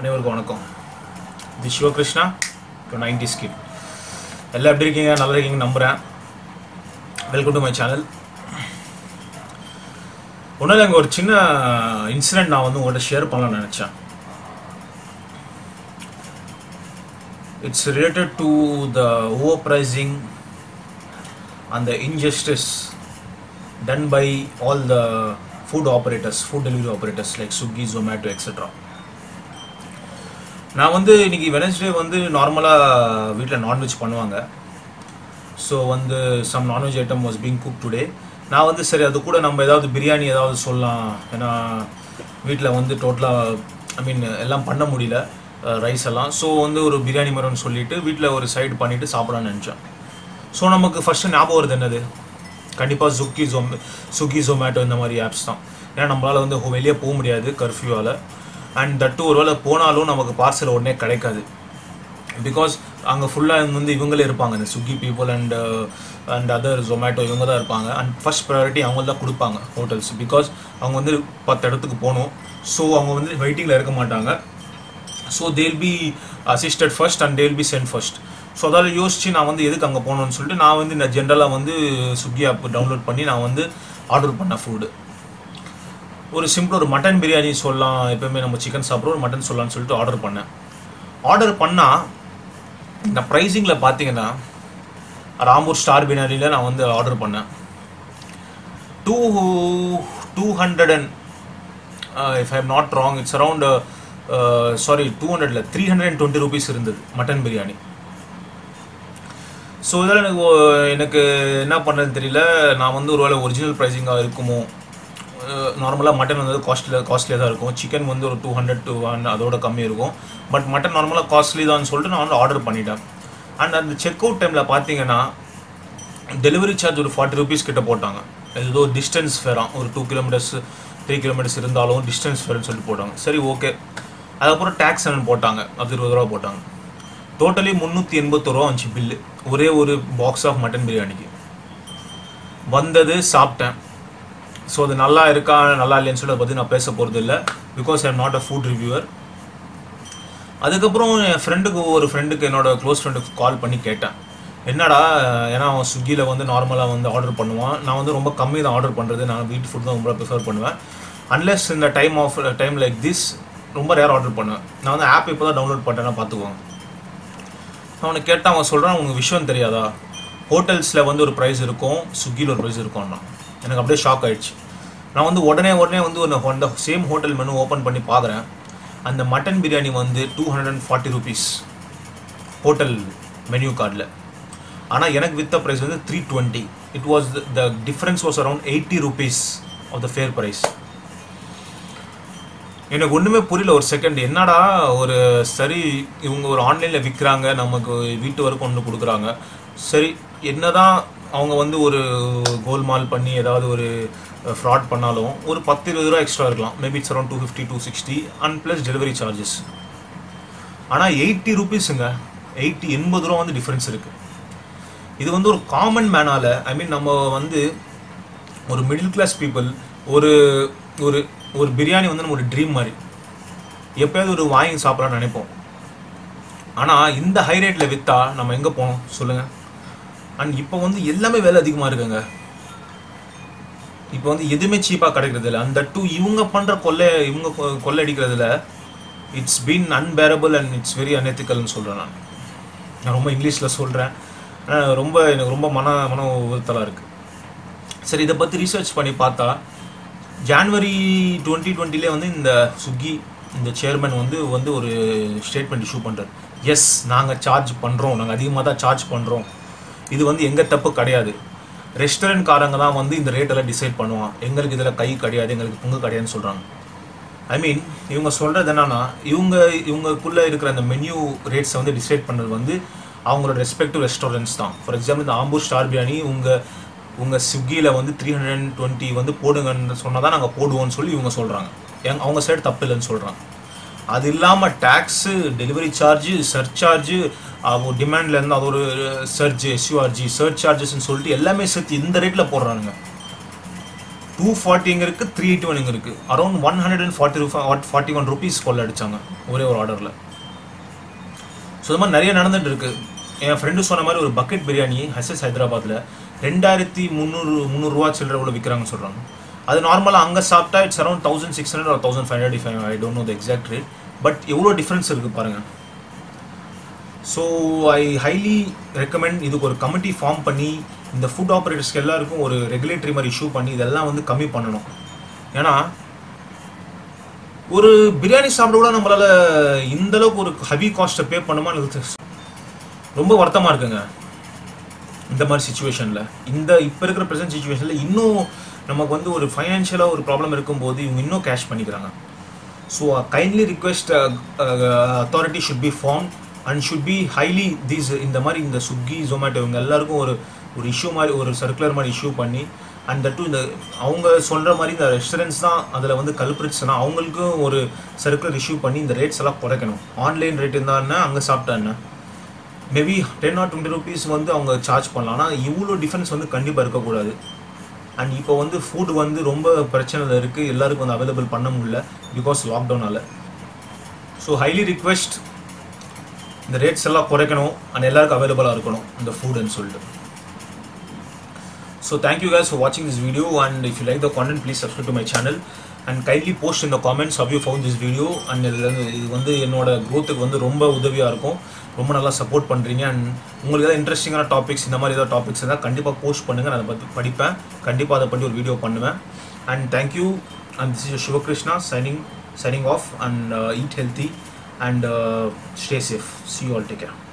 அனைவருக்கும் வணக்கம் இது சிவகிருஷ்ணா டு நைன்டி ஸ்கிட் எல்லாம் எப்படி இருக்கீங்க நல்லா இருக்கீங்க நம்புகிறேன் வெல்கம் டு மை சேனல் ஒன்றும் அங்கே ஒரு சின்ன இன்சிடென்ட் நான் வந்து உங்கள்கிட்ட ஷேர் பண்ணலாம்னு நினச்சேன் it's related to the over pricing and the injustice done by all the food operators, food delivery operators like Swiggy, Zomato, etc. நான் வந்து இன்னைக்கு வெனஸ்டே வந்து நார்மலாக வீட்டில் நான்வெஜ் பண்ணுவாங்க ஸோ வந்து some non veg item was being cook today நான் வந்து சரி அது கூட நம்ம ஏதாவது பிரியாணி ஏதாவது சொல்லலாம் ஏன்னா வீட்டில் வந்து டோட்டலாக ஐ மீன் எல்லாம் பண்ண முடியல ரைஸ் எல்லாம் ஸோ வந்து ஒரு பிரியாணி மரம்னு சொல்லிட்டு வீட்டில் ஒரு சைடு பண்ணிவிட்டு சாப்பிடலாம்னு நினச்சேன் ஸோ நமக்கு ஃபஸ்ட்டு ஞாபகம் வருது என்னது கண்டிப்பாக ஸ்விக்கி ஜொம் ஸ்விக்கி ஜொமேட்டோ இந்த மாதிரி ஆப்ஸ் தான் ஏன்னா நம்மளால் வந்து வெளியே போக முடியாது கர்ஃப்யூவால் அண்ட் தட்டு ஒரு வேளை போனாலும் நமக்கு பார்சல் உடனே கிடைக்காது பிகாஸ் அங்கே ஃபுல்லாக வந்து இவங்களே இருப்பாங்க இந்த Swiggy people and and other Zomato இவங்க தான் இருப்பாங்க அண்ட் ஃபஸ்ட் ப்ரையாரிட்டி அவங்க தான் கொடுப்பாங்க ஹோட்டல்ஸ் பிகாஸ் அவங்க வந்து பத்து இடத்துக்கு போகணும் ஸோ அவங்க வந்து வெயிட்டிங்கில் இருக்க மாட்டாங்க so they'll be assisted first and they'll be sent first so அதால் யோசிச்சு நான் வந்து எதுக்கு அங்கே போகணும்னு சொல்லிட்டு நான் வந்து இந்த ஜென்ரலாக வந்து ஸ்விக்கி ஆப் டவுன்லோட் பண்ணி நான் வந்து ஆர்டர் பண்ணேன் ஃபுட்டு ஒரு சிம்பிள் ஒரு மட்டன் பிரியாணி சொல்லலாம் எப்பவுமே நம்ம சிக்கன் சாப்பிட்றோம் ஒரு மட்டன் சொல்லலாம்னு சொல்லிட்டு ஆர்டர் பண்ணேன் ஆர்டர் பண்ணால் இந்த ப்ரைஸிங்கில் பார்த்தீங்கன்னா ராம்பூர் ஸ்டார் பிரியாணியில் நான் வந்து ஆர்டர் பண்ணேன் two two hundred and if I am not wrong it's around sorry two ஹண்ட்ரட்ல three hundred and twenty rupees இருந்தது மட்டன் பிரியாணி ஸோ இதில் எனக்கு ஒ- எனக்கு என்ன பண்ணுறதுன்னு தெரியல நான் வந்து ஒருவேளை ஒரிஜினல் ப்ரைஸிங்காக இருக்குமோ நார்மலாக மட்டன் வந்து காஸ்ட்லியாக காஸ்ட்லியாக தான் இருக்கும் சிக்கன் வந்து ஒரு டூ ஹண்ட்ரட் டூ ஒன் அதோட கம்மி இருக்கும் பட் மட்டன் நார்மலாக காஸ்ட்லி தான் சொல்லிட்டு நான் வந்து ஆர்டர் பண்ணிட்டேன் அண்ட் அந்த செக் அவுட் டைமில் பார்த்தீங்கன்னா டெலிவரி சார்ஜ் ஒரு ஃபார்ட்டி ருபீஸ் கிட்ட போட்டாங்க ஏதோ டிஸ்டன்ஸ் ஃபேராம் ஒரு டூ கிலோமீட்டர்ஸ் த்ரீ கிலோமீட்டர்ஸ் இருந்தாலும் டிஸ்டன்ஸ் ஃபேர்னு சொல்லிட்டு போட்டாங்க சரி ஓகே அதுக்கப்புறம் டேக்ஸ் என்னன்னு போட்டாங்க அது இருபது ரூபா போட்டாங்க டோட்டலி முந்நூற்றி எண்பத்தொரு ரூபா வந்துச்சு பில்லு ஒரே ஒரு பாக்ஸ் ஆஃப் மட்டன் பிரியாணிக்கு வந்தது சாப்பிட்டேன் ஸோ அது நல்லா இருக்கா நல்லா இல்லைன்னு சொல்லி அதை பற்றி நான் பேச போகிறது இல்லை because I am not a food reviewer அதுக்கப்புறம் என் ஃப்ரெண்டுக்கு ஒரு ஃப்ரெண்டுக்கு என்னோட க்ளோஸ் ஃப்ரெண்டுக்கு கால் பண்ணி கேட்டேன் என்னடா ஏன்னா அவன் ஸ்விக்கியில் வந்து நார்மலாக வந்து ஆர்டர் பண்ணுவான் நான் வந்து ரொம்ப கம்மி தான் ஆர்டர் பண்ணுறது நான் வீட்டு ஃபுட் தான் ரொம்ப ப்ரிஃபர் பண்ணுவேன் அன்லெஸ் இந்த time of time like this ரொம்ப ரேர் ஆர்டர் பண்ணுவேன் நான் வந்து ஆப் இப்போ தான் டவுன்லோட் பண்ணிட்டேன்னா பார்த்துக்குவாங்க அவனை கேட்டால் அவன் சொல்கிறான் உனக்கு விஷயம் தெரியாதா ஹோட்டல்ஸில் வந்து ஒரு ப்ரைஸ் இருக்கும் ஸ்விக்கியில் ஒரு ப்ரைஸ் இருக்கும்னா எனக்கு அப்படியே ஷாக் ஆயிடுச்சு நான் வந்து உடனே உடனே வந்து ஒரு அந்த சேம் ஹோட்டல் மெனு ஓப்பன் பண்ணி பார்க்குறேன் அந்த மட்டன் பிரியாணி வந்து two hundred and forty rupees hotel menu கார்டில் ஆனால் எனக்கு வித்த ப்ரைஸ் வந்து three twenty it was the difference was around eighty rupees of the fair price எனக்கு ஒன்றுமே புரியல ஒரு செகண்ட் என்னடா ஒரு சரி இவங்க ஒரு ஆன்லைனில் விற்கிறாங்க நமக்கு வீட்டு வரைக்கும் ஒன்று கொடுக்குறாங்க சரி என்னதான் அவங்க வந்து ஒரு கோல்மால் பண்ணி ஏதாவது ஒரு ஃப்ராட் பண்ணாலும் ஒரு பத்து இருபது ரூபா எக்ஸ்ட்ரா இருக்கலாம் maybe it's around two fifty two sixty and plus delivery charges ஆனால் எயிட்டி ருபீஸுங்க எயிட்டி எண்பது ரூபா வந்து டிஃப்ரென்ஸ் இருக்குது இது வந்து ஒரு காமன் மேனால ஐ மீன் நம்ம வந்து ஒரு மிடில் கிளாஸ் பீப்புள் ஒரு ஒரு ஒரு பிரியாணி வந்து நம்ம ஒரு ட்ரீம் மாதிரி எப்பயாவது ஒரு வாங்கி சாப்பிடலாம்னு நினைப்போம் ஆனால் இந்த ஹை ரேட்டில் விற்றா நம்ம எங்கே போனோம் சொல்லுங்கள் அண்ட் இப்போ வந்து எல்லாமே விலை அதிகமாக இருக்குங்க இப்போ வந்து எதுவுமே சீப்பாக கிடைக்கிறது இல்லை அந்த டூ இவங்க பண்ணுற கொள்ளை இவங்க கொ- கொள்ளையடிக்கிறதுல it's been unbearable and it's very அன்எத்திக்கல்னு சொல்கிறேன் நான் நான் ரொம்ப இங்கிலீஷில் சொல்கிறேன் ரொம்ப எனக்கு ரொம்ப மன மன உறுத்தலாக இருக்குது சரி இதை பற்றி ரிசர்ச் பண்ணி பார்த்தா ஜான்வரி டுவெண்ட்டி டுவெண்ட்டிலே வந்து இந்த சுக்கி இந்த சேர்மன் வந்து வந்து ஒரு ஸ்டேட்மெண்ட் இஷ்யூ பண்ணுறாரு எஸ் நாங்கள் சார்ஜ் பண்ணுறோம் நாங்கள் அதிகமாக தான் சார்ஜ் பண்ணுறோம் இது வந்து எங்கள் தப்பு கிடையாது ரெஸ்டாரண்ட்காரங்க தான் வந்து இந்த ரேட்டெல்லாம் டிசைட் பண்ணுவான் எங்களுக்கு இதில் கை கிடையாது எங்களுக்கு பங்கு கிடையாதுன்னு சொல்கிறாங்க ஐ மீன் இவங்க சொல்கிறது என்னன்னா இவங்க இவங்களுக்குள்ளே இருக்கிற அந்த மெனு ரேட்ஸை வந்து டிசைட் பண்ணுறது வந்து அவங்களோட ரெஸ்பெக்டிவ் ரெஸ்டாரண்ட்ஸ் தான் ஃபார் எக்ஸாம்பிள் இந்த ஆம்பூர் ஸ்டார் பிரியாணி உங்கள் உங்கள் ஸ்விக்கியில் வந்து த்ரீ ஹண்ட்ரட் அண்ட் டுவெண்ட்டி வந்து போடுங்கன்னு சொன்னால் தான் நாங்கள் போடுவோம்னு சொல்லி இவங்க சொல்கிறாங்க எங் அவங்க சைடு தப்பு இல்லைன்னு சொல்கிறாங்க அது இல்லாமல் டேக்ஸு டெலிவரி சார்ஜு சர்ச்சார்ஜு டிமாண்ட்ல இருந்து அது ஒரு சர்ஜ் எஸ்யூஆர்ஜி சர்ச் சார்ஜஸ்ன்னு சொல்லிட்டு எல்லாமே சேர்த்து இந்த ரேட்டில் போடுறானுங்க டூ டூ ஃபார்ட்டி எங்கே இருக்குது த்ரீ எயிட்டி ஒன் எங்கே இருக்குது around one hundred and forty forty one rupees கொள்ள அடிச்சாங்க ஒரே ஒரு ஆர்டரில் ஸோ இது மாதிரி நிறைய நடந்துட்டு இருக்கு என் ஃப்ரெண்டு சொன்ன மாதிரி ஒரு பக்கெட் பிரியாணி ஹெஸ்எஸ் ஹைதராபாத்தில் ரெண்டாயிரத்தி முந்நூறு முந்நூறுரூவா சில்லற உள்ள விற்கிறாங்கன்னு சொல்கிறாங்க அது நார்மலாக அங்கே சாப்பிட்டா it's around thousand six hundred ஒரு thousand five hundred five I don't know the exact rate but எவ்வளோ டிஃப்ரென்ஸ் இருக்குது பாருங்கள் ஸோ ஐ ஹைலி ரெக்கமெண்ட் இதுக்கு ஒரு கமிட்டி ஃபார்ம் பண்ணி இந்த ஃபுட் ஆப்ரேட்டர்ஸ்க்கு எல்லாருக்கும் ஒரு ரெகுலேட்டரி மாதிரி இஷ்யூ பண்ணி இதெல்லாம் வந்து கம்மி பண்ணணும் ஏன்னா ஒரு பிரியாணி சாப்பிட கூட நம்மளால இந்த அளவுக்கு ஒரு ஹெவி காஸ்ட்டை பே பண்ணுமா எனக்கு ரொம்ப வருத்தமா இருக்குங்க இந்த மாதிரி சுச்சுவேஷனில் இந்த இப்போ இருக்கிற ப்ரெசன்ட் சுச்சுவேஷனில் இன்னும் நமக்கு வந்து ஒரு ஃபைனான்ஷியலாக ஒரு ப்ராப்ளம் இருக்கும்போது இவங்க இன்னும் கேஷ் பண்ணிக்கிறாங்க so kindly request authority should be firm and should be highly these இந்த மாதிரி இந்த ஸ்விக்கி ஜொமேட்டோ இவங்க எல்லாருக்கும் ஒரு ஒரு இஷ்யூ மாதிரி ஒரு சர்க்குலர் மாதிரி இஷ்யூ பண்ணி அண்ட் தட்டு இந்த அவங்க சொல்கிற மாதிரி இந்த ரெஸ்டாரண்ட்ஸ் தான் அதில் வந்து கல்பிரிட்ஸ்னா அவங்களுக்கும் ஒரு சர்க்குலர் இஷ்யூ பண்ணி இந்த ரேட்ஸ் எல்லாம் குறைக்கணும் ஆன்லைன் ரேட் இருந்தான்னா அங்கே சாப்பிட்டா என்ன maybe ten or twenty rupees வந்து அவங்க சார்ஜ் பண்ணலாம் ஆனால் இவ்வளோ டிஃபரன்ஸ் வந்து கண்டிப்பாக இருக்கக்கூடாது அண்ட் இப்போ வந்து ஃபுட் வந்து ரொம்ப பிரச்சனையில் இருக்குது எல்லாருக்கும் வந்து அவைலபிள் பண்ண முடியல பிகாஸ் லாக்டவுனால் ஸோ ஹைலி ரிக்வெஸ்ட் இந்த ரேட்ஸ் எல்லாம் குறைக்கணும் அண்ட் எல்லாருக்கும் அவைலபிளாக இருக்கணும் இந்த ஃபுட்னு சொல்லிட்டு So thank you guys for watching this video and if you like the content please subscribe to my channel and kindly post in the comments how you found this video and இது வந்து இது வந்து என்னோட growth-க்கு வந்து ரொம்ப உதவியாக இருக்கும் ரொம்ப நல்லா சப்போர்ட் பண்ணுறீங்க அண்ட் உங்களுக்கு ஏதாவது இன்ட்ரெஸ்டிங்கான டாபிக்ஸ் இந்த மாதிரி ஏதாவது டாபிக்ஸ் இருந்தால் கண்டிப்பாக போஸ்ட் பண்ணுங்கள் நான் அதை பற்றி படிப்பேன் கண்டிப்பாக அதை பற்றி ஒரு வீடியோ பண்ணுவேன் and thank you and this is Sivakrishna signing signing off and eat healthy and stay safe see all take care